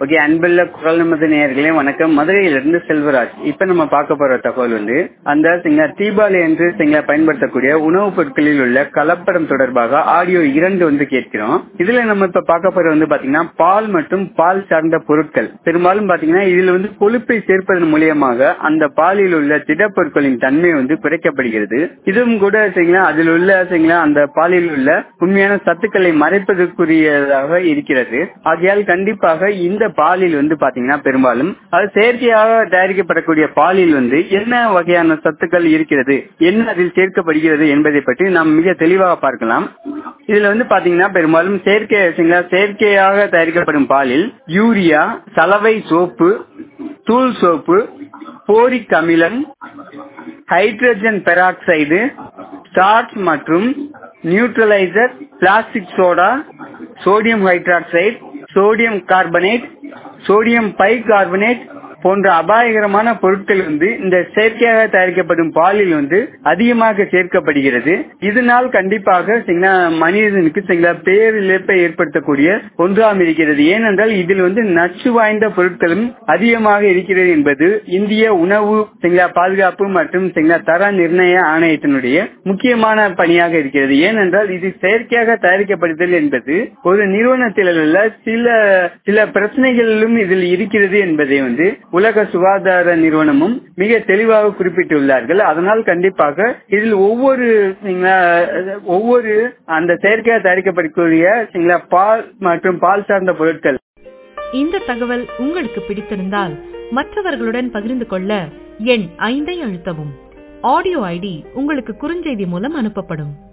okay அன்புள்ள குரல் நமது நேயர்களே வணக்கம் மதுரையிலிருந்து செல்வராஜ் இப்ப நம்ம பார்க்க போற தகவல் வந்து அந்த சிங்க தீபாவளி என்று சிங்க பயன்படுத்தக்கூடிய உணவுப் பொருட்களில் உள்ள கலப்படம் தொடர்பாக ஆடியோ இரண்டு வந்து கேட்கிறோம் இதுல நம்ம இப்ப பார்க்க போற வந்து பாத்தீங்கன்னா பால் மற்றும் பால் சார்ந்த பொருட்கள் பெரும்பாலும் பாத்தீங்கன்னா இதுல வந்து கொழுப்பை சேர்ப்பதன் மூலியமாக அந்த பாலில் உள்ள திடப்பொருட்களின் தன்மை வந்து குறைக்கப்படுகிறது இதுவும் கூட சரிங்களா அதில் உள்ள சரிங்களா அந்த பாலில் உள்ள உண்மையான சத்துக்களை மறைப்பதற்குரியதாக இருக்கிறது ஆகையால் கண்டிப்பாக இந்த பாலில் வந்து பாத்தீங்கன்னா பெரும்பாலும் அது செயற்கையாக தயாரிக்கப்படக்கூடிய பாலில் வந்து என்ன வகையான சத்துக்கள் இருக்கிறது என்ன அதில் சேர்க்கப்படுகிறது என்பதை பற்றி நாம் மிக தெளிவாக பார்க்கலாம் இதுல வந்து பாத்தீங்கன்னா பெரும்பாலும் செயற்கை சரிங்களா, செயற்கையாக தயாரிக்கப்படும் பாலில் யூரியா சலவை சோப்பு தூள் சோப்பு போரிக் அமிலம் ஹைட்ரஜன் பெராக்சைடு ஸ்டார்ச் மற்றும் neutraliser plastic soda sodium hydroxide sodium bicarbonate பை கார்பனேட் போன்ற அபாயகரமான பொருட்கள் வந்து இந்த செயற்கையாக தயாரிக்கப்படும் பாலில் வந்து அதிகமாக சேர்க்கப்படுகிறது இதனால் கண்டிப்பாக சரிங்களா, மனிதனுக்கு சரிங்களா, பேரிழப்பை ஏற்படுத்தக்கூடிய ஒன்றாம் இருக்கிறது ஏனென்றால் இதில் வந்து நச்சு வாய்ந்த பொருட்களும் அதிகமாக இருக்கிறது என்பது இந்திய உணவு சரிங்களா, பாதுகாப்பு மற்றும் சரிங்களா, தர நிர்ணய ஆணையத்தினுடைய முக்கியமான பணியாக இருக்கிறது ஏனென்றால் இது செயற்கையாக தயாரிக்கப்படுதல் என்பது ஒரு நிறுவனத்தில் உள்ள சில சில பிரச்சனைகளிலும் இதில் இருக்கிறது என்பதை வந்து உலக சுகாதார நிறுவனமும் மிக தெளிவாக குறிப்பிட்டுள்ளார்கள் அதனால் கண்டிப்பாக இதில் ஒவ்வொரு சரிங்களா, ஒவ்வொரு அந்த செயற்கையாக தயாரிக்கப்படக்கூடிய சரிங்களா, பால் மற்றும் பால் சார்ந்த பொருட்கள் இந்த தகவல் உங்களுக்கு பிடித்திருந்தால் மற்றவர்களுடன் பகிர்ந்து கொள்ள எண் ஐந்தை அழுத்தவும் ஆடியோ ஐடி உங்களுக்கு குறுஞ்செய்தி மூலம் அனுப்பப்படும்